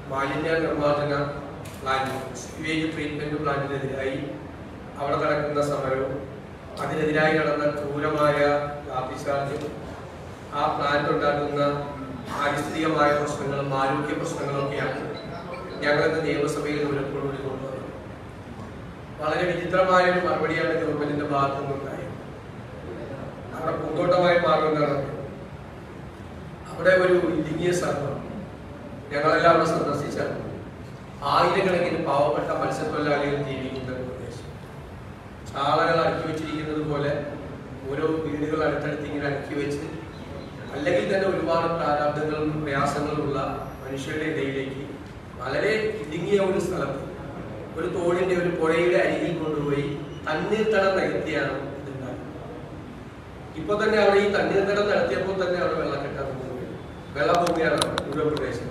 മാലിന്യ നിർമ്മാർജ്ജന plant sewage treatment പ്ലാന്റിനെതിരായി അവിടെ നടക്കുന്ന സമരവും അതിനെതിരായി നടന്ന ക്രൂരമായ ലാത്തിചാർജും ആ പ്ലാന്റ് ഉണ്ടാക്കുന്ന പാരിസ്ഥിതികമായ പ്രശ്നങ്ങളും ആരോഗ്യ പ്രശ്നങ്ങളൊക്കെയാണ് ഞങ്ങളിന്ന് നിയമസഭയിൽ ഉരപ്പോടുകൂടി കൊണ്ടുവന്നത് വളരെ വിചിത്രമായ ഒരു മറുപടിയാണ് ഗവൺമെന്റിന്റെ ഭാഗത്തു നിന്നുണ്ടായത് അവിടെ പൂന്തോട്ടമായി മാറുന്നതാണ് അവിടെ ഒരു ഇടുങ്ങിയ സ്ഥലമാണ് ഞങ്ങളെല്ലാം അവിടെ സന്ദർശിച്ചാൽ ആയിരക്കണക്കിന് പാവപ്പെട്ട മത്സ്യത്തൊഴിലാളികൾ ജീവിക്കുന്ന ഒരു പ്രദേശം ചാളകൾ അടുക്കി വെച്ചിരിക്കുന്നത് പോലെ ഓരോ വീടുകൾ അടുത്തടുത്ത് ഇങ്ങനെ അടുക്കി വെച്ച് അല്ലെങ്കിൽ തന്നെ ഒരുപാട് പ്രാരാബ്ദങ്ങളും പ്രയാസങ്ങളും ഉള്ള മനുഷ്യരുടെ ഇടയിലേക്ക് വളരെ ഇടുങ്ങിയ ഒരു സ്ഥലത്ത് ഒരു തോടിന്റെ ഒരു പുഴയുടെ അരികിൽ കൊണ്ടുപോയി തണ്ണീർത്തടം നികത്തിയാണ് ഇതുണ്ടാക്കുന്നത് ഇപ്പൊ തന്നെ അവിടെ ഈ തണ്ണീർത്തടം നടത്തിയപ്പോൾ തന്നെ അവിടെ വെള്ളക്കെട്ടാൻ തുടങ്ങി വെള്ളഭൂമിയാണ് മുഴുവൻ പ്രദേശം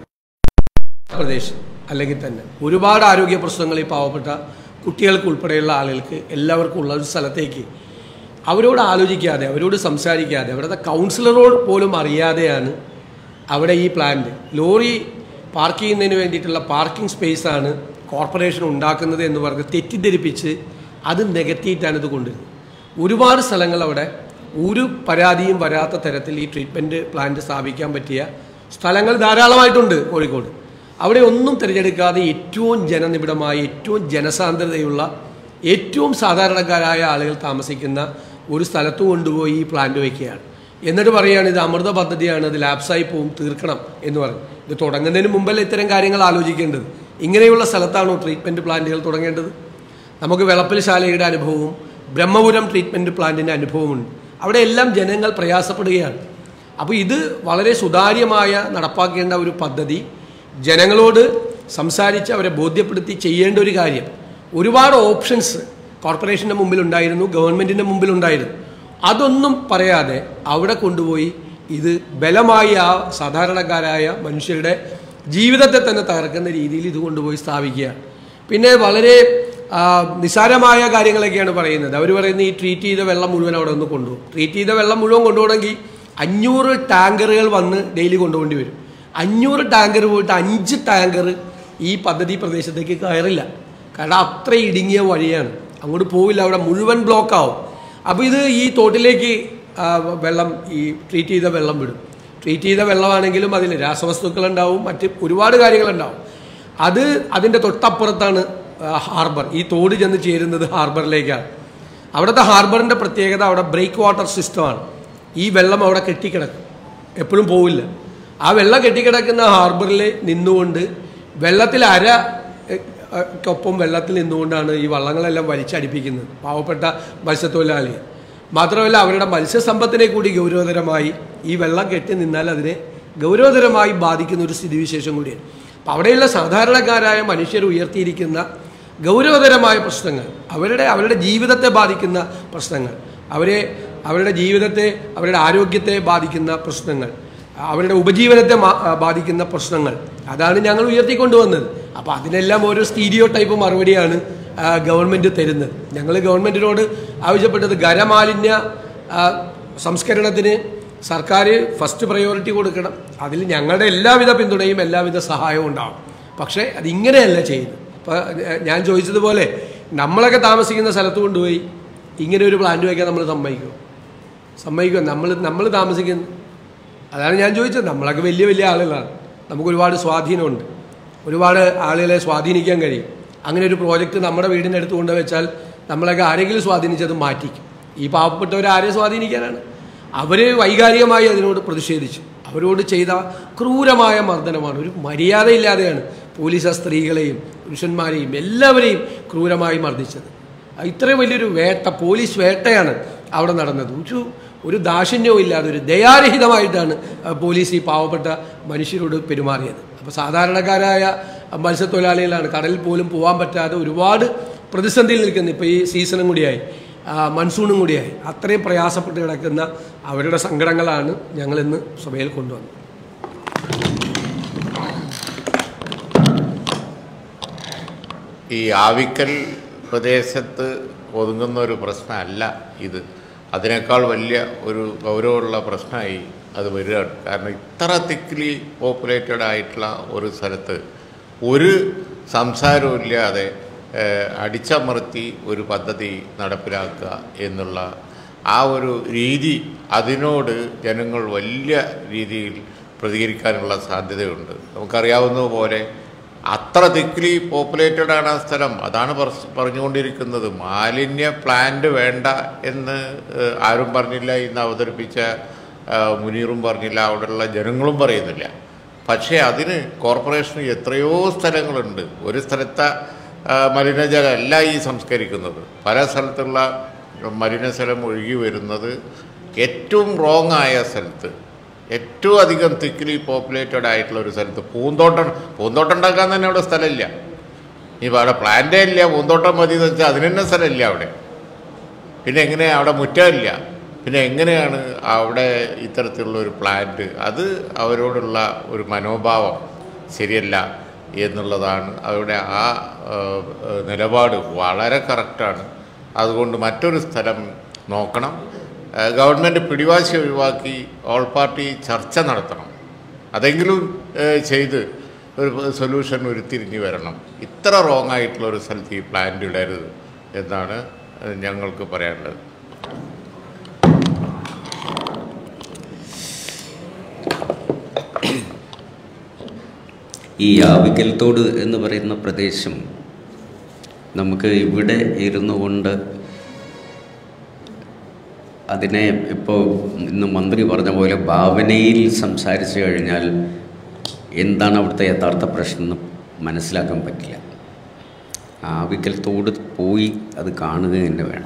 പ്രദേശം അല്ലെങ്കിൽ തന്നെ ഒരുപാട് ആരോഗ്യ പ്രശ്നങ്ങൾ ഈ പാവപ്പെട്ട കുട്ടികൾക്ക് ഉൾപ്പെടെയുള്ള ആളുകൾക്ക് എല്ലാവർക്കും ഉള്ള ഒരു സ്ഥലത്തേക്ക് അവരോട് ആലോചിക്കാതെ അവരോട് സംസാരിക്കാതെ അവിടുത്തെ കൗൺസിലറോട് പോലും അറിയാതെയാണ് അവിടെ ഈ പ്ലാന്റ് ലോറി പാർക്ക് ചെയ്യുന്നതിന് വേണ്ടിയിട്ടുള്ള പാർക്കിംഗ് സ്പേസാണ് കോർപ്പറേഷൻ ഉണ്ടാക്കുന്നത് എന്ന് പറഞ്ഞ് തെറ്റിദ്ധരിപ്പിച്ച് അത് നികത്തിയിട്ടാണ് ഇത് കൊണ്ടുവരുന്നത് ഒരുപാട് സ്ഥലങ്ങൾ അവിടെ ഒരു പരാതിയും വരാത്ത തരത്തിൽ ഈ ട്രീറ്റ്മെൻറ്റ് പ്ലാന്റ് സ്ഥാപിക്കാൻ പറ്റിയ സ്ഥലങ്ങൾ ധാരാളമായിട്ടുണ്ട് കോഴിക്കോട് അവിടെ ഒന്നും തിരഞ്ഞെടുക്കാതെ ഏറ്റവും ജനനിബിഡമായ ഏറ്റവും ജനസാന്ദ്രതയുള്ള ഏറ്റവും സാധാരണക്കാരായ ആളുകൾ താമസിക്കുന്ന ഒരു സ്ഥലത്ത് കൊണ്ടുപോയി ഈ പ്ലാന്റ് വയ്ക്കുകയാണ് എന്നിട്ട് പറയുകയാണ് ഇത് അമൃത പദ്ധതിയാണ് ഇത് ലാപ്സായി പോവും തീർക്കണം എന്ന് പറഞ്ഞു ഇത് തുടങ്ങുന്നതിന് മുമ്പല്ലേ ഇത്തരം കാര്യങ്ങൾ ആലോചിക്കേണ്ടത് ഇങ്ങനെയുള്ള സ്ഥലത്താണോ ട്രീറ്റ്മെൻറ്റ് പ്ലാന്റുകൾ തുടങ്ങേണ്ടത് നമുക്ക് വെളപ്പിൽ ശാലയുടെ അനുഭവവും ബ്രഹ്മപുരം ട്രീറ്റ്മെൻറ്റ് പ്ലാന്റിൻ്റെ അനുഭവമുണ്ട് അവിടെ എല്ലാം ജനങ്ങൾ പ്രയാസപ്പെടുകയാണ് അപ്പോൾ ഇത് വളരെ സുതാര്യമായ നടപ്പാക്കേണ്ട ഒരു പദ്ധതി ജനങ്ങളോട് സംസാരിച്ച് അവരെ ബോധ്യപ്പെടുത്തി ചെയ്യേണ്ട ഒരു കാര്യം ഒരുപാട് ഓപ്ഷൻസ് കോർപ്പറേഷൻ്റെ മുമ്പിലുണ്ടായിരുന്നു ഗവൺമെൻറ്റിൻ്റെ മുമ്പിലുണ്ടായിരുന്നു അതൊന്നും പറയാതെ അവിടെ കൊണ്ടുപോയി ഇത് ബലമായി ആ സാധാരണക്കാരായ മനുഷ്യരുടെ ജീവിതത്തെ തന്നെ തകർക്കുന്ന രീതിയിൽ ഇത് കൊണ്ടുപോയി സ്ഥാപിക്കുകയാണ് പിന്നെ വളരെ ആ, നിസ്സാരമായ കാര്യങ്ങളൊക്കെയാണ് പറയുന്നത് അവർ പറയുന്നത് ഈ ട്രീറ്റ് ചെയ്ത വെള്ളം മുഴുവൻ അവിടെ ഒന്ന് കൊണ്ടുപോകും ട്രീറ്റ് ചെയ്ത വെള്ളം മുഴുവൻ കൊണ്ടുപോകണമെങ്കിൽ അഞ്ഞൂറ് ടാങ്കറുകൾ വന്ന് ഡെയിലി കൊണ്ടുപോകേണ്ടി വരും അഞ്ഞൂറ് ടാങ്കർ പോയിട്ട് അഞ്ച് ടാങ്കർ ഈ പദ്ധതി പ്രദേശത്തേക്ക് കയറില്ല കാരണം അത്ര ഇടുങ്ങിയ വഴിയാണ് അങ്ങോട്ട് പോവില്ല അവിടെ മുഴുവൻ ബ്ലോക്ക് ആവും അപ്പോൾ ഇത് ഈ തോട്ടിലേക്ക് ആ, വെള്ളം ഈ ട്രീറ്റ് ചെയ്ത വെള്ളം വിടും ട്രീറ്റ് ചെയ്ത വെള്ളമാണെങ്കിലും അതിൽ രാസവസ്തുക്കളുണ്ടാവും മറ്റ് ഒരുപാട് കാര്യങ്ങളുണ്ടാവും അത് അതിൻ്റെ തൊട്ടപ്പുറത്താണ് ആ, ഹാർബർ ഈ തോട് ചെന്ന് ചേരുന്നത് ഹാർബറിലേക്കാണ് അവിടുത്തെ ഹാർബറിൻ്റെ പ്രത്യേകത അവിടെ ബ്രേക്ക് വാട്ടർ സിസ്റ്റമാണ് ഈ വെള്ളം അവിടെ കെട്ടിക്കിടക്കും എപ്പോഴും പോവില്ല ആ വെള്ളം കെട്ടിക്കിടക്കുന്ന ഹാർബറിൽ നിന്നുകൊണ്ട് വെള്ളത്തിൽ അര എ, എ, ക്കൊപ്പം വെള്ളത്തിൽ നിന്നുകൊണ്ടാണ് ഈ വള്ളങ്ങളെല്ലാം വലിച്ചടിപ്പിക്കുന്നത് പാവപ്പെട്ട മത്സ്യത്തൊഴിലാളി മാത്രമല്ല അവരുടെ മത്സ്യസമ്പത്തിനെ കൂടി ഗൗരവതരമായി ഈ വെള്ളം കെട്ടി നിന്നാൽ അതിനെ ഗൗരവതരമായി ബാധിക്കുന്ന ഒരു സ്ഥിതിവിശേഷം കൂടിയാണ് അപ്പം അവിടെയുള്ള സാധാരണക്കാരായ മനുഷ്യർ ഉയർത്തിയിരിക്കുന്ന ഗൗരവതരമായ പ്രശ്നങ്ങൾ അവരുടെ അവരുടെ ജീവിതത്തെ ബാധിക്കുന്ന പ്രശ്നങ്ങൾ അവരെ അവരുടെ ജീവിതത്തെ അവരുടെ ആരോഗ്യത്തെ ബാധിക്കുന്ന പ്രശ്നങ്ങൾ അവരുടെ ഉപജീവനത്തെ മാ- ബാധിക്കുന്ന പ്രശ്നങ്ങൾ അതാണ് ഞങ്ങൾ ഉയർത്തിക്കൊണ്ടുവന്നത് അപ്പോൾ അതിനെല്ലാം ഓരോ സ്റ്റീരിയോ ടൈപ്പ് മറുപടിയാണ് ആ, ഗവൺമെൻറ് തരുന്നത് ഞങ്ങൾ ഗവൺമെൻറ്റിനോട് ആവശ്യപ്പെട്ടത് ഖരമാലിന്യ ആ, സംസ്കരണത്തിന് സർക്കാർ ഫസ്റ്റ് പ്രയോറിറ്റി കൊടുക്കണം അതിൽ ഞങ്ങളുടെ എല്ലാവിധ പിന്തുണയും എല്ലാവിധ സഹായവും ഉണ്ടാവും പക്ഷേ അത് ഇങ്ങനെയല്ല ചെയ്യുന്നത് ഇപ്പോൾ ഞാൻ ചോദിച്ചതുപോലെ നമ്മളൊക്കെ താമസിക്കുന്ന സ്ഥലത്ത് കൊണ്ടുപോയി ഇങ്ങനെ ഒരു പ്ലാന്റ് വയ്ക്കാൻ നമ്മൾ സമ്മതിക്കുമോ സമ്മതിക്കുക നമ്മൾ നമ്മൾ താമസിക്കുന്ന അതാണ് ഞാൻ ചോദിച്ചത് നമ്മളൊക്കെ വലിയ വലിയ ആളുകളാണ് നമുക്ക് ഒരുപാട് സ്വാധീനമുണ്ട് ഒരുപാട് ആളുകളെ സ്വാധീനിക്കാൻ കഴിയും അങ്ങനെ ഒരു പ്രോജക്റ്റ് നമ്മുടെ വീടിൻ്റെ അടുത്ത് കൊണ്ടുവച്ചാൽ നമ്മളൊക്കെ ആരെങ്കിലും സ്വാധീനിച്ചത് മാറ്റിക്കും ഈ പാവപ്പെട്ടവരെ ആരെ സ്വാധീനിക്കാനാണ് അവർ വൈകാരികമായി അതിനോട് പ്രതിഷേധിച്ചു അവരോട് ചെയ്ത ക്രൂരമായ മർദ്ദനമാണ് ഒരു മര്യാദയില്ലാതെയാണ് പോലീസ് ആ സ്ത്രീകളെയും പുരുഷന്മാരെയും എല്ലാവരെയും ക്രൂരമായി മർദ്ദിച്ചത് ഇത്രയും വലിയൊരു വേട്ട പോലീസ് വേട്ടയാണ് അവിടെ നടന്നത് ഒരു ഒരു ദാക്ഷിണ്യവും ഇല്ലാതെ ഒരു ദയാരഹിതമായിട്ടാണ് ആ, പോലീസ് ഈ പാവപ്പെട്ട മനുഷ്യരോട് പെരുമാറിയത് അപ്പോൾ സാധാരണക്കാരായ മത്സ്യത്തൊഴിലാളികളാണ് കടലിൽ പോലും പോകാൻ പറ്റാതെ ഒരുപാട് പ്രതിസന്ധിയിൽ നിൽക്കുന്നത് ഇപ്പോൾ ഈ സീസണും കൂടിയായി ആ, മൺസൂണും കൂടിയായി അത്രയും പ്രയാസപ്പെട്ട് കിടക്കുന്ന അവരുടെ സങ്കടങ്ങളാണ് ഞങ്ങളിന്ന് സഭയിൽ കൊണ്ടുവന്നത് ഈ ആവിക്കൽ പ്രദേശത്ത് ഒതുങ്ങുന്ന ഒരു പ്രശ്നമല്ല ഇത് അതിനേക്കാൾ വലിയ ഒരു ഗൗരവമുള്ള പ്രശ്നമായി അത് വരികയാണ് കാരണം ഇത്ര തിക്ലി പോപ്പുലേറ്റഡ് ആയിട്ടുള്ള ഒരു സ്ഥലത്ത് ഒരു സംസാരവും ഇല്ലാതെ ഏഹ്, അടിച്ചമർത്തി ഒരു പദ്ധതി നടപ്പിലാക്കുക എന്നുള്ള ആ ഒരു രീതി അതിനോട് ജനങ്ങൾ വലിയ രീതിയിൽ പ്രതികരിക്കാനുള്ള സാധ്യതയുണ്ട് നമുക്കറിയാവുന്നതുപോലെ അത്ര തിക്ലി പോപ്പുലേറ്റഡ് ആണ് ആ സ്ഥലം അതാണ് പറ- പറഞ്ഞുകൊണ്ടിരിക്കുന്നത് മാലിന്യ പ്ലാന്റ് വേണ്ട എന്ന് ഏഹ്, ആരും പറഞ്ഞില്ല ഇന്ന് അവതരിപ്പിച്ച ഏഹ്, മുനീറും പറഞ്ഞില്ല അവിടെയുള്ള ജനങ്ങളും പറയുന്നില്ല പക്ഷേ അതിന് കോർപ്പറേഷന് എത്രയോ സ്ഥലങ്ങളുണ്ട് ഒരു സ്ഥലത്തെ ആ, മലിനജലമല്ല ഈ സംസ്കരിക്കുന്നത് പല സ്ഥലത്തുള്ള മലിനജലം ഒഴുകി വരുന്നത് ഏറ്റവും റോങ് ആയ സ്ഥലത്ത് ഏറ്റവും അധികം തിക്ലി പോപ്പുലേറ്റഡ് ആയിട്ടുള്ള ഒരു സ്ഥലത്ത് പൂന്തോട്ടം പൂന്തോട്ടം ഉണ്ടാക്കാൻ തന്നെ അവിടെ സ്ഥലമില്ല ഇനി അവിടെ പ്ലാന്റേ ഇല്ല പൂന്തോട്ടം മതി എന്ന് വെച്ചാൽ അതിന് തന്നെ സ്ഥലമില്ല അവിടെ പിന്നെ എങ്ങനെയാണ് അവിടെ മുറ്റമില്ല പിന്നെ എങ്ങനെയാണ് അവിടെ ഇത്തരത്തിലുള്ള ഒരു പ്ലാന്റ് അത് അവരോടുള്ള ഒരു മനോഭാവം ശരിയല്ല എന്നുള്ളതാണ് അവരുടെ ആ ആ, നിലപാട് വളരെ കറക്റ്റാണ് അതുകൊണ്ട് മറ്റൊരു സ്ഥലം നോക്കണം ആ, ഗവൺമെൻറ് പിടിവാശി ഒഴിവാക്കി ഓൾ പാർട്ടി ചർച്ച നടത്തണം അതെങ്കിലും ഏ, ചെയ്ത് ഒരു സൊല്യൂഷൻ ഉരുത്തിരിഞ്ഞ് വരണം ഇത്ര റോങ് ആയിട്ടുള്ള ഒരു സ്ഥലത്ത് ഈ പ്ലാന്റ് ഇടരുത് എന്നാണ് ഏ, ഞങ്ങൾക്ക് പറയാനുള്ളത് ഈ ആവിക്കൽ തോട് എന്ന് പറയുന്ന പ്രദേശം നമുക്ക് ഇവിടെ ഇരുന്നു കൊണ്ട് അതിനെ ഇപ്പോൾ ഇന്ന് മന്ത്രി പറഞ്ഞ പോലെ ഭാവനയിൽ സംസാരിച്ചു കഴിഞ്ഞാൽ എന്താണ് അവിടുത്തെ യഥാർത്ഥ പ്രശ്നം എന്ന് മനസ്സിലാക്കാൻ പറ്റില്ല ആവിക്കൽ തോട് പോയി അത് കാണുക തന്നെ വേണം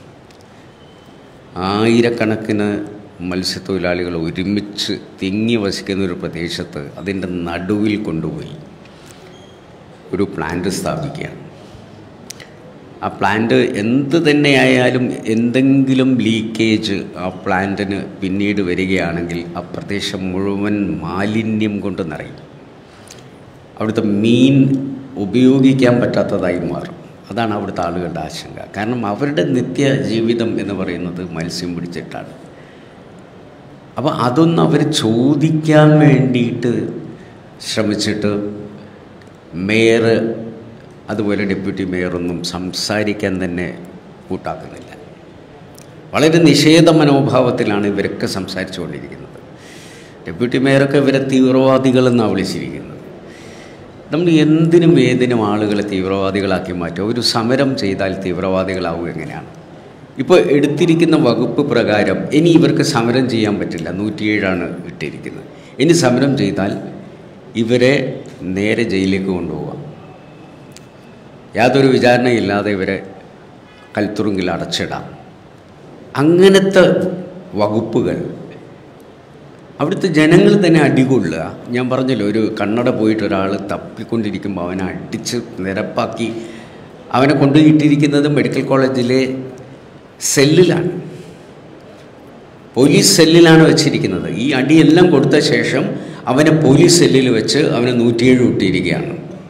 ആയിരക്കണക്കിന് മത്സ്യത്തൊഴിലാളികൾ ഒരുമിച്ച് തിങ്ങി വസിക്കുന്ന ഒരു പ്രദേശത്ത് അതിൻ്റെ നടുവിൽ കൊണ്ടുപോയി ഒരു പ്ലാന്റ് സ്ഥാപിക്കുകയാണ് ആ പ്ലാന്റ് എന്ത് തന്നെയായാലും എന്തെങ്കിലും ലീക്കേജ് ആ പ്ലാന്റിന് പിന്നീട് വരികയാണെങ്കിൽ ആ പ്രദേശം മുഴുവൻ മാലിന്യം കൊണ്ട് നിറയും അവിടുത്തെ മീൻ ഉപയോഗിക്കാൻ പറ്റാത്തതായി മാറും അതാണ് അവിടുത്തെ ആളുകളുടെ ആശങ്ക കാരണം അവരുടെ നിത്യ ജീവിതം എന്ന് പറയുന്നത് മത്സ്യം പിടിച്ചിട്ടാണ് അപ്പോൾ അതൊന്ന് അവർ ചോദിക്കാൻ വേണ്ടിയിട്ട് ശ്രമിച്ചിട്ട് മേയർ അതുപോലെ ഡെപ്യൂട്ടി മേയറൊന്നും സംസാരിക്കാൻ തന്നെ കൂട്ടാക്കുന്നില്ല വളരെ നിഷേധ മനോഭാവത്തിലാണ് ഇവരൊക്കെ സംസാരിച്ചുകൊണ്ടിരിക്കുന്നത് ഡെപ്യൂട്ടി മേയറൊക്കെ ഇവരെ തീവ്രവാദികളെന്നാണ് വിളിച്ചിരിക്കുന്നത് നമ്മൾ എന്തിനും ഏതിനും ആളുകളെ തീവ്രവാദികളാക്കി മാറ്റുക ഒരു സമരം ചെയ്താൽ തീവ്രവാദികളാവുക എങ്ങനെയാണ് ഇപ്പോൾ എടുത്തിരിക്കുന്ന വകുപ്പ് പ്രകാരം ഇനി ഇവർക്ക് സമരം ചെയ്യാൻ പറ്റില്ല നൂറ്റിയേഴാണ് ഇട്ടിരിക്കുന്നത് ഇനി സമരം ചെയ്താൽ ഇവരെ നേരെ ജയിലിലേക്ക് കൊണ്ടുപോകാം യാതൊരു വിചാരണയില്ലാതെ ഇവരെ കൽത്തുറുങ്കിൽ അടച്ചിടാം അങ്ങനത്തെ വകുപ്പുകൾ അവിടുത്തെ ജനങ്ങൾ തന്നെ അടികൊള്ളുക ഞാൻ പറഞ്ഞല്ലോ ഒരു കണ്ണട പോയിട്ട് ഒരാൾ തപ്പിക്കൊണ്ടിരിക്കുമ്പോൾ അവനെ അടിച്ച് നിരപ്പാക്കി അവനെ കൊണ്ടുപോയിട്ടിരിക്കുന്നത് മെഡിക്കൽ കോളേജിലെ സെല്ലിലാണ് പോലീസ് സെല്ലിലാണ് വെച്ചിരിക്കുന്നത് ഈ അടിയെല്ലാം കൊടുത്ത ശേഷം അവനെ പോലീസ് സെല്ലിൽ വെച്ച് അവനെ നൂറ്റിയേഴ് വിട്ടിരിക്കുകയാണ്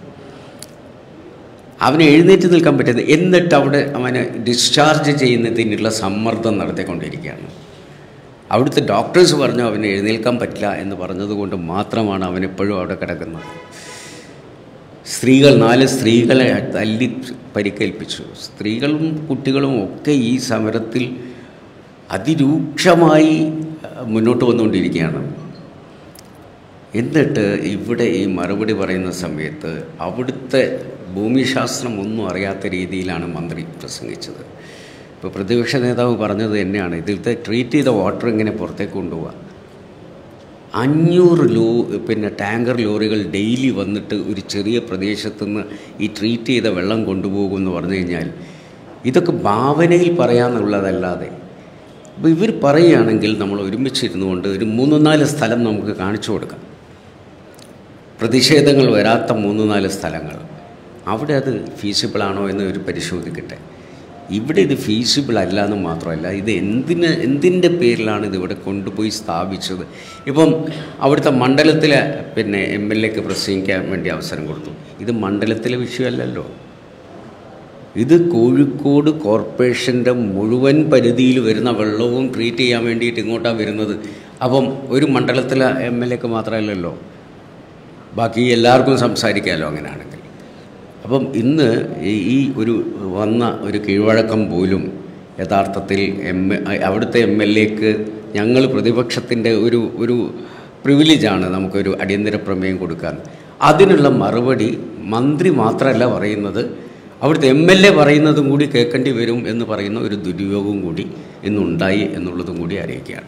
അവന് എഴുന്നേറ്റ് നിൽക്കാൻ പറ്റുന്നത് എന്നിട്ട് അവിടെ അവനെ ഡിസ്ചാർജ് ചെയ്യുന്നതിനുള്ള സമ്മർദ്ദം നടത്തിക്കൊണ്ടിരിക്കുകയാണ് അവിടുത്തെ ഡോക്ടേഴ്സ് പറഞ്ഞു അവന് എഴുന്നേൽക്കാൻ പറ്റില്ല എന്ന് പറഞ്ഞതുകൊണ്ട് മാത്രമാണ് അവൻ എപ്പോഴും അവിടെ കിടക്കുന്നത് സ്ത്രീകൾ നാല് സ്ത്രീകളെ തല്ലി പരിക്കേൽപ്പിച്ചു സ്ത്രീകളും കുട്ടികളും ഒക്കെ ഈ സമരത്തിൽ അതിരൂക്ഷമായി അഹ്, മുന്നോട്ട് വന്നുകൊണ്ടിരിക്കുകയാണ് എന്നിട്ട് ഇവിടെ ഈ മറുപടി പറയുന്ന സമയത്ത് അവിടുത്തെ ഭൂമിശാസ്ത്രം ഒന്നും അറിയാത്ത രീതിയിലാണ് മന്ത്രി പ്രസംഗിച്ചത് ഇപ്പോൾ പ്രതിപക്ഷ നേതാവ് പറഞ്ഞത് തന്നെയാണ് ഇതിലത്തെ ട്രീറ്റ് ചെയ്ത വാട്ടർ ഇങ്ങനെ പുറത്തേക്ക് കൊണ്ടുപോവുക അഞ്ഞൂറ് ലോ പിന്നെ ടാങ്കർ ലോറികൾ ഡെയിലി വന്നിട്ട് ഒരു ചെറിയ പ്രദേശത്തു നിന്ന് ഈ ട്രീറ്റ് ചെയ്ത വെള്ളം കൊണ്ടുപോകും എന്ന് പറഞ്ഞു കഴിഞ്ഞാൽ ഇതൊക്കെ ഭാവനയിൽ പറയാമെന്നുള്ളതല്ലാതെ അപ്പോൾ ഇവർ പറയുകയാണെങ്കിൽ നമ്മൾ ഒരുമിച്ചിരുന്നു കൊണ്ട് ഒരു മൂന്ന് നാല് സ്ഥലം നമുക്ക് കാണിച്ചു കൊടുക്കാം പ്രതിഷേധങ്ങൾ വരാത്ത മൂന്ന് നാല് സ്ഥലങ്ങൾ അവിടെ അത് ഫീസിബിളാണോ എന്ന് ഒരു പരിശോധിക്കട്ടെ ഇവിടെ ഇത് ഫീസിബിൾ അല്ല എന്ന് മാത്രമല്ല ഇത് എന്തിന് എന്തിൻ്റെ പേരിലാണ് ഇത് ഇവിടെ കൊണ്ടുപോയി സ്ഥാപിച്ചത് ഇപ്പം അവിടുത്തെ മണ്ഡലത്തിലെ പിന്നെ എം എൽ എക്ക് പ്രസംഗിക്കാൻ വേണ്ടി അവസരം കൊടുത്തു ഇത് മണ്ഡലത്തിലെ വിഷയമല്ലല്ലോ ഇത് കോഴിക്കോട് കോർപ്പറേഷൻ്റെ മുഴുവൻ പരിധിയിൽ വരുന്ന വെള്ളവും ട്രീറ്റ് ചെയ്യാൻ വേണ്ടിയിട്ട് ഇങ്ങോട്ടാണ് വരുന്നത് അപ്പം ഒരു മണ്ഡലത്തിലെ എം എൽ എക്ക് മാത്രമല്ലല്ലോ ബാക്കി എല്ലാവർക്കും സംസാരിക്കാമല്ലോ അങ്ങനെയാണെങ്കിൽ അപ്പം ഇന്ന് ഈ- ഈ ഒരു വന്ന ഒരു കീഴ്വഴക്കം പോലും യഥാർത്ഥത്തിൽ എം അവിടുത്തെ എം എൽ എക്ക് ഞങ്ങൾ പ്രതിപക്ഷത്തിൻ്റെ ഒരു ഒരു പ്രിവിലേജാണ് നമുക്കൊരു അടിയന്തര പ്രമേയം കൊടുക്കാൻ അതിനുള്ള മറുപടി മന്ത്രി മാത്രമല്ല പറയുന്നത് അവിടുത്തെ എം എൽ എ പറയുന്നതും കൂടി കേൾക്കേണ്ടി വരും എന്ന് പറയുന്ന ഒരു ദുര്യോഗവും കൂടി ഇന്നുണ്ടായി എന്നുള്ളതും കൂടി അറിയിക്കുകയാണ്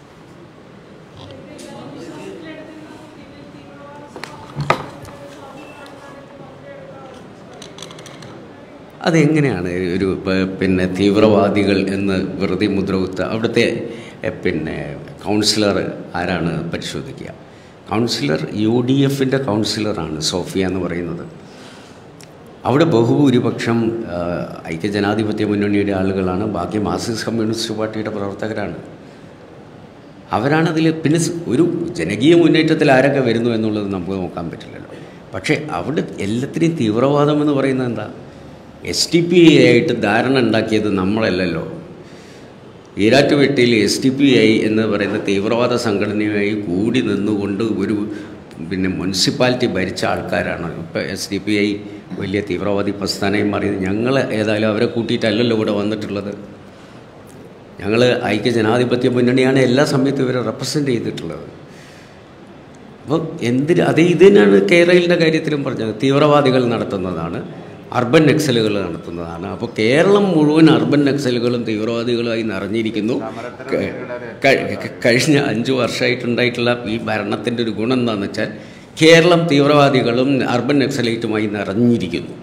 അതെങ്ങനെയാണ് ഒരു പ- പിന്നെ തീവ്രവാദികൾ എന്ന് വെറുതെ മുദ്രകുത്ത അവിടുത്തെ എ, പിന്നെ കൗൺസിലർ ആരാണ് പരിശോധിക്കുക കൗൺസിലർ യു ഡി എഫിൻ്റെ കൗൺസിലറാണ് സോഫിയ എന്ന് പറയുന്നത് അവിടെ ബഹുഭൂരിപക്ഷം ആ, ഐക്യജനാധിപത്യ മുന്നണിയുടെ ആളുകളാണ് ബാക്കി മാർക്സിസ്റ്റ് കമ്മ്യൂണിസ്റ്റ് പാർട്ടിയുടെ പ്രവർത്തകരാണ് അവരാണതിൽ പിന്നെ സ് ഒരു ജനകീയ മുന്നേറ്റത്തിൽ ആരൊക്കെ വരുന്നു എന്നുള്ളത് നമുക്ക് നോക്കാൻ പറ്റില്ലല്ലോ പക്ഷേ അവിടെ എല്ലാത്തിനെയും തീവ്രവാദം എന്ന് പറയുന്നത് എന്താ എസ് ടി പി ആയിട്ട് ധാരണ ഉണ്ടാക്കിയത് നമ്മളല്ലല്ലോ ഈരാറ്റുപേട്ടയിൽ എസ് ടി പി ഐ എന്ന് പറയുന്ന തീവ്രവാദ സംഘടനയുമായി കൂടി നിന്നുകൊണ്ട് ഒരു പിന്നെ മുനിസിപ്പാലിറ്റി ഭരിച്ച ആൾക്കാരാണ് ഇപ്പോൾ എസ് ഡി പി ഐ വലിയ തീവ്രവാദി പ്രസ്ഥാനമായി മാറിയത് ഞങ്ങൾ ഏതായാലും അവരെ കൂട്ടിയിട്ടല്ലല്ലോ ഇവിടെ വന്നിട്ടുള്ളത് ഞങ്ങൾ ഐക്യ ജനാധിപത്യ മുന്നണിയാണ് എല്ലാ സമയത്തും ഇവരെ റെപ്രസെൻ്റ് ചെയ്തിട്ടുള്ളത് അപ്പം എന്തിന് അത് ഇതിനാണ് കേരളത്തിൻ്റെ കാര്യത്തിലും പറഞ്ഞത് തീവ്രവാദികൾ നടത്തുന്നതാണ് അർബൻ നക്സലുകൾ നടത്തുന്നതാണ് അപ്പോൾ കേരളം മുഴുവൻ അർബൻ നക്സലുകളും തീവ്രവാദികളുമായി നിറഞ്ഞിരിക്കുന്നു ക- ക- കഴിഞ്ഞ അഞ്ച് വർഷമായിട്ടുണ്ടായിട്ടുള്ള ഈ ഭരണത്തിൻ്റെ ഒരു ഗുണം എന്താണെന്ന് വെച്ചാൽ കേരളം തീവ്രവാദികളും അർബൻ നക്സലൈറ്റുമായി നിറഞ്ഞിരിക്കുന്നു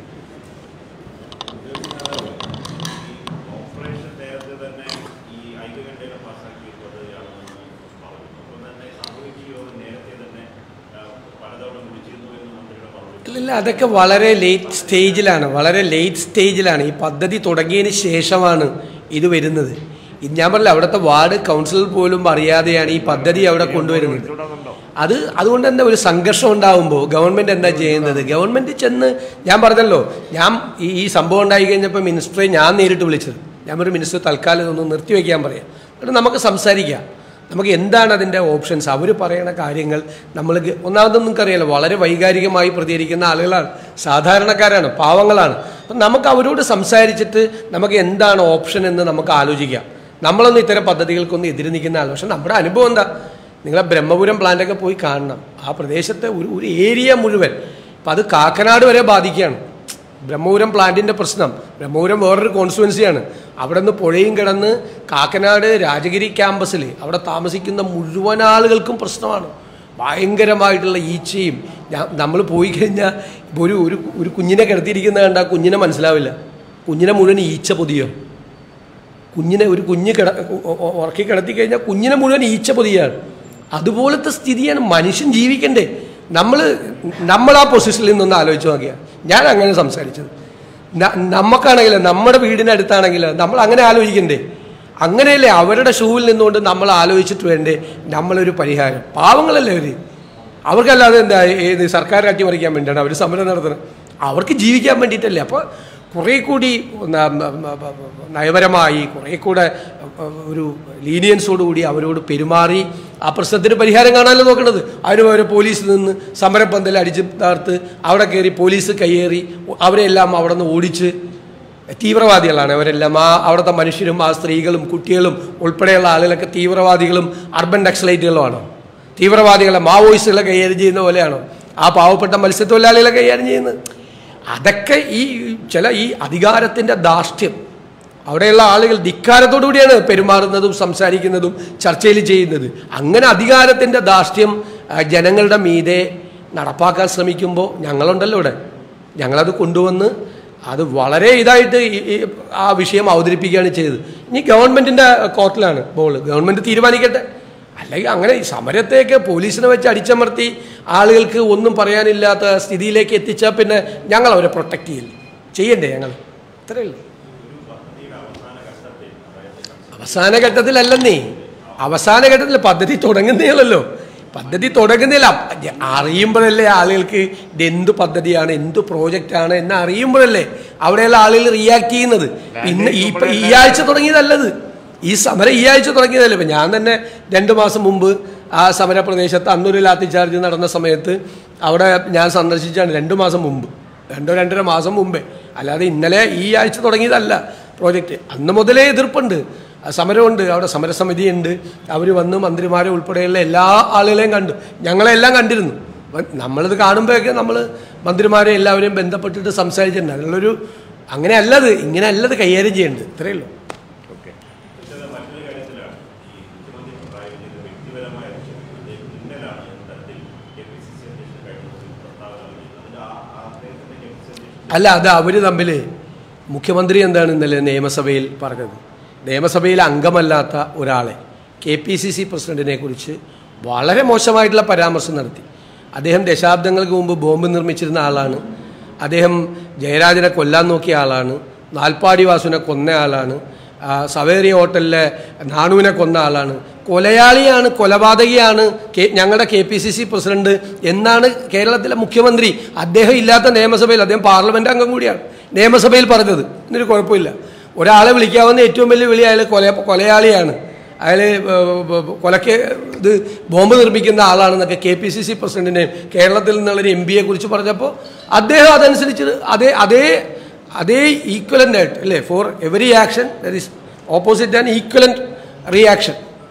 ഓപ്പറേഷൻ നേരത്തെ തന്നെ ഈ ഐക്യകണ്ഠേന പാസ്സാക്കിയിട്ടുള്ളത് ഇയാളെന്ന് പറഞ്ഞു ഒപ്പം തന്നെ സാമൂഹിക യോഗം നേരത്തെ തന്നെ ആ, പലതവണ വിളിച്ചിരുന്നു എന്ന് മന്ത്രിയുടെ പറഞ്ഞു ഇല്ല അതൊക്കെ വളരെ ലേറ്റ് സ്റ്റേജിലാണ് വളരെ ലേറ്റ് സ്റ്റേജിലാണ് ഈ പദ്ധതി തുടങ്ങിയതിന് ശേഷമാണ് ഇത് വരുന്നത് ഇത് ഞാൻ പറഞ്ഞില്ല അവിടുത്തെ വാർഡ് കൗൺസിൽ പോലും അറിയാതെയാണ് ഈ പദ്ധതി അവിടെ കൊണ്ടുവരുന്നത് അത് അതുകൊണ്ട് എന്താ ഒരു സംഘർഷം ഉണ്ടാകുമ്പോൾ ഗവൺമെന്റ് എന്താ ചെയ്യുന്നത് ഗവൺമെന്റ് ചെന്ന് ഞാൻ പറഞ്ഞല്ലോ ഞാൻ ഈ ഈ സംഭവം ഉണ്ടായി കഴിഞ്ഞപ്പോൾ മിനിസ്റ്ററെ ഞാൻ നേരിട്ട് വിളിച്ചത് ഞാൻ ഒരു മിനിസ്റ്റർ തൽക്കാലം ഇതൊന്ന് നിർത്തിവെക്കാൻ പറയാം എന്നിട്ട് നമുക്ക് സംസാരിക്കാം നമുക്ക് എന്താണ് അതിൻ്റെ ഓപ്ഷൻസ് അവർ പറയണ കാര്യങ്ങൾ നമ്മൾ ഗ- ഒന്നാമത് നിങ്ങൾക്കറിയാലോ വളരെ വൈകാരികമായി പ്രതികരിക്കുന്ന ആളുകളാണ് സാധാരണക്കാരാണ് പാവങ്ങളാണ് അപ്പം നമുക്ക് അവരോട് സംസാരിച്ചിട്ട് നമുക്ക് എന്താണ് ഓപ്ഷൻ എന്ന് നമുക്ക് ആലോചിക്കാം നമ്മളൊന്നും ഇത്തരം പദ്ധതികൾക്കൊന്നും എതിര് നിൽക്കുന്ന ആൾ പക്ഷെ നമ്മുടെ അനുഭവം എന്താ നിങ്ങളെ ബ്രഹ്മപുരം പ്ലാന്റൊക്കെ പോയി കാണണം ആ പ്രദേശത്തെ ഒരു ഒരു ഏരിയ മുഴുവൻ അപ്പം അത് കാക്കനാട് വരെ ബാധിക്കുകയാണ് ബ്രഹ്മപുരം പ്ലാന്റിന്റെ പ്രശ്നം ബ്രഹ്മപുരം വേറൊരു കോൺസ്റ്റുവൻസിയാണ് അവിടെ നിന്ന് പുഴയും കിടന്ന് കാക്കനാട് രാജഗിരി ക്യാമ്പസിൽ അവിടെ താമസിക്കുന്ന മുഴുവൻ ആളുകൾക്കും പ്രശ്നമാണ് ഭയങ്കരമായിട്ടുള്ള ഈച്ചയും നമ്മൾ പോയി കഴിഞ്ഞാൽ ഇപ്പോൾ ഒരു ഒരു ഒരു കുഞ്ഞിനെ കിടത്തിയിരിക്കുന്ന കണ്ടാൽ കുഞ്ഞിനെ മനസ്സിലാവില്ല കുഞ്ഞിനെ മുഴുവൻ ഈച്ച പൊതിയോ കുഞ്ഞിനെ ഒരു കുഞ്ഞ് കിട ഉ- ഉ- ഉറക്കി കിടത്തി കഴിഞ്ഞാൽ കുഞ്ഞിനെ മുഴുവൻ ഈച്ച പൊതിയാണ് അതുപോലത്തെ സ്ഥിതിയാണ് മനുഷ്യൻ ജീവിക്കണ്ടേ നമ്മൾ നമ്മൾ ആ പൊസിഷനിൽ നിന്നൊന്ന് ആലോചിച്ച് നോക്കിയാൽ ഞാൻ അങ്ങനെ സംസാരിച്ചത് ന- നമുക്കാണെങ്കിൽ നമ്മുടെ വീടിനടുത്താണെങ്കിൽ നമ്മൾ അങ്ങനെ ആലോചിക്കണ്ടേ അങ്ങനെയല്ലേ അവരുടെ ഷൂവിൽ നിന്നുകൊണ്ട് നമ്മൾ ആലോചിച്ചിട്ട് വേണ്ടേ നമ്മളൊരു പരിഹാരം പാവങ്ങളല്ലേ അവർ അവർക്കല്ലാതെ എന്താ ഏത് സർക്കാർ അട്ടിമറിക്കാൻ വേണ്ടിയാണ് അവർ സമരം നടത്തുന്നത് അവർക്ക് ജീവിക്കാൻ വേണ്ടിയിട്ടല്ലേ അപ്പോൾ കുറേ കൂടി ന- മ- മ- മ- നയപരമായി കുറേ കൂടെ ഒരു ലീനിയൻസോടുകൂടി അവരോട് പെരുമാറി ആ പ്രശ്നത്തിന് പരിഹാരം കാണാനല്ലോ നോക്കേണ്ടത് അതിന് പകരം പോലീസ് നിന്ന് സമരപ്പന്തൽ അടിച്ച് താർത്ത് അവിടെ കയറി പോലീസ് കയ്യേറി അവരെല്ലാം അവിടെ നിന്ന് ഓടിച്ച് തീവ്രവാദികളാണ് അവരെല്ലാം ആ അവിടുത്തെ മനുഷ്യരും ആ സ്ത്രീകളും കുട്ടികളും ഉൾപ്പെടെയുള്ള ആളുകളൊക്കെ തീവ്രവാദികളും അർബൻ നക്സലൈറ്റുകളുമാണോ തീവ്രവാദികളെ മാവോയിസ്റ്റുകളെ കൈകാര്യം ചെയ്യുന്ന പോലെയാണോ ആ പാവപ്പെട്ട മത്സ്യത്തൊഴിലാളികളെ കൈകാര്യം ചെയ്യുന്നത് അതൊക്കെ ഈ ചില ഈ അധികാരത്തിൻ്റെ ധാർഷ്ട്യം അവിടെയുള്ള ആളുകൾ ധിക്കാരത്തോടു കൂടിയാണ് പെരുമാറുന്നതും സംസാരിക്കുന്നതും ചർച്ചയിൽ ചെയ്യുന്നത് അങ്ങനെ അധികാരത്തിൻ്റെ ധാർഷ്ട്യം ആ, ജനങ്ങളുടെ മീതെ നടപ്പാക്കാൻ ശ്രമിക്കുമ്പോൾ ഞങ്ങളുണ്ടല്ലോ ഇവിടെ ഞങ്ങളത് കൊണ്ടുവന്ന് അത് വളരെ ഇതായിട്ട് ഈ- ഈ ആ വിഷയം അവതരിപ്പിക്കുകയാണ് ചെയ്തത് ഇനി ഗവൺമെന്റിന്റെ കോർട്ടിലാണ് ബോൾ ഗവൺമെന്റ് തീരുമാനിക്കട്ടെ അല്ലെങ്കിൽ അങ്ങനെ ഈ സമരത്തേക്ക് പോലീസിനെ വെച്ച് അടിച്ചമർത്തി ആളുകൾക്ക് ഒന്നും പറയാനില്ലാത്ത സ്ഥിതിയിലേക്ക് എത്തിച്ചാൽ പിന്നെ ഞങ്ങൾ അവരെ പ്രൊട്ടക്ട് ചെയ്യില്ല ചെയ്യണ്ടേ ഞങ്ങൾ അത്രയേ ഉള്ളൂ അവസാന ഘട്ടത്തിലല്ലെന്നേ അവസാന ഘട്ടത്തിൽ പദ്ധതി തുടങ്ങുന്നേളല്ലോ പദ്ധതി തുടങ്ങുന്നില്ല അറിയുമ്പോഴല്ലേ ആളുകൾക്ക് ഇത് എന്ത് പദ്ധതിയാണ് എന്ത് പ്രോജക്റ്റാണ് എന്ന് അറിയുമ്പോഴല്ലേ അവിടെയുള്ള ആളുകൾ റിയാക്ട് ചെയ്യുന്നത് പിന്നെ ഈ ഇപ്പൊ ഈ ആഴ്ച തുടങ്ങിയതല്ലത് ഈ സമരം ഈ ആഴ്ച തുടങ്ങിയതല്ലേ ഇപ്പം ഞാൻ തന്നെ രണ്ട് മാസം മുമ്പ് ആ സമര പ്രദേശത്ത് അന്നൊരു ലാത്തി ചാർജ് നടന്ന സമയത്ത് അവിടെ ഞാൻ സന്ദർശിച്ചാണ് രണ്ട് മാസം മുമ്പ് രണ്ടോ രണ്ടര മാസം മുമ്പേ അല്ലാതെ ഇന്നലെ ഈ ആഴ്ച തുടങ്ങിയതല്ല പ്രോജക്റ്റ് അന്ന് മുതലേ എതിർപ്പുണ്ട് ആ സമരമുണ്ട് അവിടെ സമരസമിതിയുണ്ട് അവർ വന്ന് മന്ത്രിമാരെ ഉൾപ്പെടെയുള്ള എല്ലാ ആളുകളെയും കണ്ടു ഞങ്ങളെല്ലാം കണ്ടിരുന്നു അപ്പം നമ്മളിത് കാണുമ്പോഴൊക്കെ നമ്മൾ മന്ത്രിമാരെ എല്ലാവരെയും ബന്ധപ്പെട്ടിട്ട് സംസാരിച്ചിട്ടുണ്ട് അതിനുള്ളൊരു അങ്ങനെ അല്ലത് ഇങ്ങനെ അല്ലത് കൈകാര്യം ചെയ്യേണ്ടത് ഇത്രയേ ഉള്ളൂ ഓക്കെ പക്ഷേ മറ്റൊരു കാര്യത്തിലാണ് ഈ മുഖ്യമന്ത്രി പിണറായി വിജയന്റെ വ്യക്തിപരമായ വിഷയം അദ്ദേഹം ഇന്നലാണ് തരത്തിൽ കെ പി സി സി അധ്യക്ഷൻ കഴിഞ്ഞ ദിവസം പ്രസ്താവന നൽകിയത് അതിന്റെ ആ ആ അദ്ദേഹത്തിന്റെ കെ പി സി അധ്യക്ഷൻ അല്ല അത് അവർ തമ്മിൽ മുഖ്യമന്ത്രി എന്താണ് ഇന്നലെ നിയമസഭയിൽ പറഞ്ഞത് നിയമസഭയിൽ അംഗമല്ലാത്ത ഒരാളെ കെ പി സി സി പ്രസിഡന്റിനെ കുറിച്ച് വളരെ മോശമായിട്ടുള്ള പരാമർശം നടത്തി അദ്ദേഹം ദശാബ്ദങ്ങൾക്ക് മുമ്പ് ബോംബ് നിർമ്മിച്ചിരുന്ന ആളാണ് അദ്ദേഹം ജയരാജനെ കൊല്ലാൻ നോക്കിയ ആളാണ് നാൽപ്പാടി വാസുവിനെ കൊന്ന ആളാണ് ആ, സവേറി ഹോട്ടലിലെ നാണുവിനെ കൊന്ന ആളാണ് കൊലയാളിയാണ് കൊലപാതകിയാണ് കെ ഞങ്ങളുടെ K P C C president എന്നാണ് കേരളത്തിലെ മുഖ്യമന്ത്രി അദ്ദേഹം ഇല്ലാത്ത നിയമസഭയിൽ അദ്ദേഹം പാർലമെന്റ് അംഗം കൂടിയാണ് നിയമസഭയിൽ പറഞ്ഞത് ഇതിനൊരു കുഴപ്പമില്ല ഒരാളെ വിളിക്കാവുന്ന ഏറ്റവും വലിയ വിളി അയാൾ കൊല കൊലയാളിയാണ് അയാൾ കൊലക്ക് ഇത് ബോംബ് നിർമ്മിക്കുന്ന ആളാണെന്നൊക്കെ കെ പി സി സി പ്രസിഡന്റിനെ കേരളത്തിൽ നിന്നുള്ളൊരു എം പിയെ കുറിച്ച് പറഞ്ഞപ്പോൾ അദ്ദേഹം അതനുസരിച്ച് അതേ അതേ അതേ ഈക്വലൻ്റ് ആയിട്ട് അല്ലേ for every action there is opposite and equivalent reaction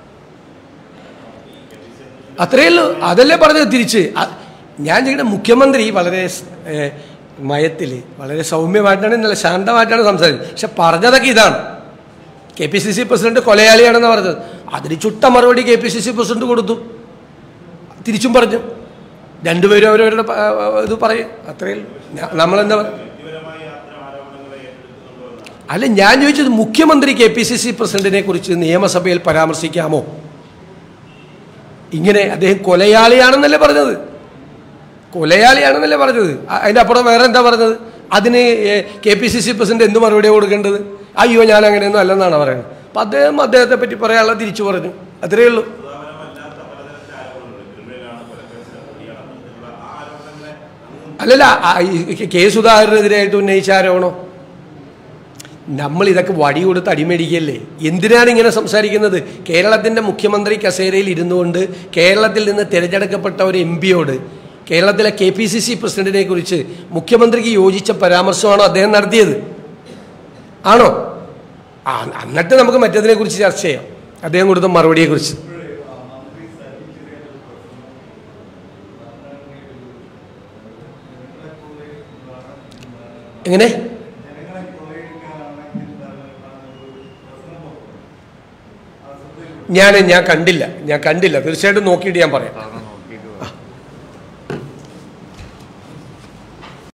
അത്രയേ ഉള്ളൂ അതല്ലേ പറഞ്ഞത് തിരിച്ച് അ- ഞാൻ ചെയ്യുന്ന മുഖ്യമന്ത്രി വളരെ മയത്തിൽ വളരെ സൗമ്യമായിട്ടാണ് ഇന്നലെ ശാന്തമായിട്ടാണ് സംസാരിച്ചത് പക്ഷെ പറഞ്ഞതൊക്കെ ഇതാണ് K P C C president കൊലയാളിയാണെന്ന് പറഞ്ഞത് അതിന് ചുട്ട മറുപടി K P C C president കൊടുത്തു തിരിച്ചും പറഞ്ഞു രണ്ടുപേരും അവരവരുടെ പ- ഇത് പറയും അത്രയേ ഉള്ളൂ ഞാ- നമ്മളെന്താ പറയുക വ്യക്തിപരമായി അത്തരം ആരോപണങ്ങളെ ഏറ്റെടുക്കുന്നുണ്ടോ എന്നാണ് അല്ല ഞാൻ ചോദിച്ചത് മുഖ്യമന്ത്രി കെ പി സി സി പ്രസിഡന്റിനെ കുറിച്ച് നിയമസഭയിൽ പരാമർശിക്കാമോ ഇങ്ങനെ അദ്ദേഹം കൊലയാളിയാണെന്നല്ലേ പറഞ്ഞത് കൊലയാളിയാണെന്നല്ലേ പറഞ്ഞത് അ- അതിന്റെ അപ്പുറം വേറെ എന്താ പറഞ്ഞത് അതിന് K P C C president എന്ത് മറുപടിയാണ് കൊടുക്കേണ്ടത് അയ്യോ ഞാൻ അങ്ങനെയൊന്നും അല്ലെന്നാണ് പറയുന്നത് അപ്പം അദ്ദേഹം അദ്ദേഹത്തെ പറ്റി പറയാനുള്ള തിരിച്ചു പറഞ്ഞു അത്രയേ ഉള്ളൂ സദാപരമല്ലാത്ത പലതരത്തിലെ ആരോപണങ്ങൾ ക്രിമിനലാണ് കൊലക്കേസിലെ പ്രതിയാണ് അങ്ങനത്തെയുള്ള ആ ആരോപണങ്ങളെ അന്നും അല്ലല്ല ആ ഈ കെ സുധാകരനെതിരായിട്ട് ഉന്നയിച്ച ആരോപണം നമ്മൾ ഇതൊക്കെ വടി കൊടുത്ത് അടിമേടിക്കല്ലേ എന്തിനാണ് ഇങ്ങനെ സംസാരിക്കുന്നത് കേരളത്തിൻ്റെ മുഖ്യമന്ത്രി കസേരയിൽ ഇരുന്നുകൊണ്ട് കേരളത്തിൽ നിന്ന് തിരഞ്ഞെടുക്കപ്പെട്ട ഒരു എം പിയോട് കേരളത്തിലെ കെ പി സി സി പ്രസിഡന്റിനെ കുറിച്ച് മുഖ്യമന്ത്രിക്ക് യോജിച്ച പരാമർശമാണോ അദ്ദേഹം നടത്തിയത് ആണോ ആ എന്നിട്ട് നമുക്ക് മറ്റതിനെ കുറിച്ച് ചർച്ച ചെയ്യാം അദ്ദേഹം കൊടുത്ത മറുപടിയെ കുറിച്ച് എങ്ങനെ ഞാൻ ഞാൻ കണ്ടില്ല ഞാൻ കണ്ടില്ല തീർച്ചയായിട്ടും നോക്കിയിട്ട് ഞാൻ പറയാം